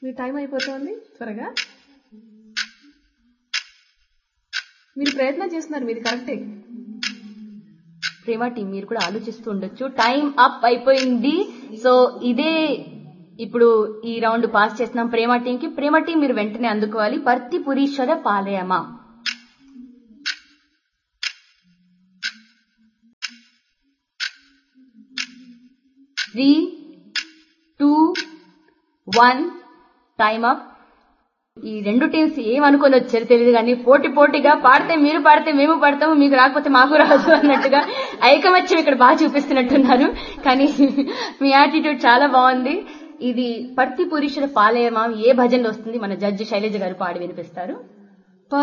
మీ time అయిపోతుంది త్వరగా మీరు ప్రయత్నం చేస్తున్నారు మీది కరెక్టే ప్రేమ టీం మీరు కూడా ఆలోచిస్తూ ఉండొచ్చు టైం అప్ అయిపోయింది సో ఇదే ఇప్పుడు ఈ రౌండ్ పాస్ చేస్తున్నాం ప్రేమ టీం కి ప్రేమ టీం మీరు వెంటనే అందుకోవాలి పర్తి పురీశ్వర పాలయమా three two one time up ఈ రెండు టీమ్స్ ఏమనుకొని వచ్చారు తెలియదు కానీ పోటీ పోటీగా పాడితే మీరు పాడితే మేము పాడతాము మీకు రాకపోతే మాకు రాదు అన్నట్టుగా ఐకమత్యం ఇక్కడ బాగా చూపిస్తున్నట్టున్నారు కానీ మీ యాటిట్యూడ్ చాలా బాగుంది ఇది పర్తి పురుషుల పాలయమా ఏ భజనలో వస్తుంది మన జడ్జి శైలజ గారు పాడి వినిపిస్తారు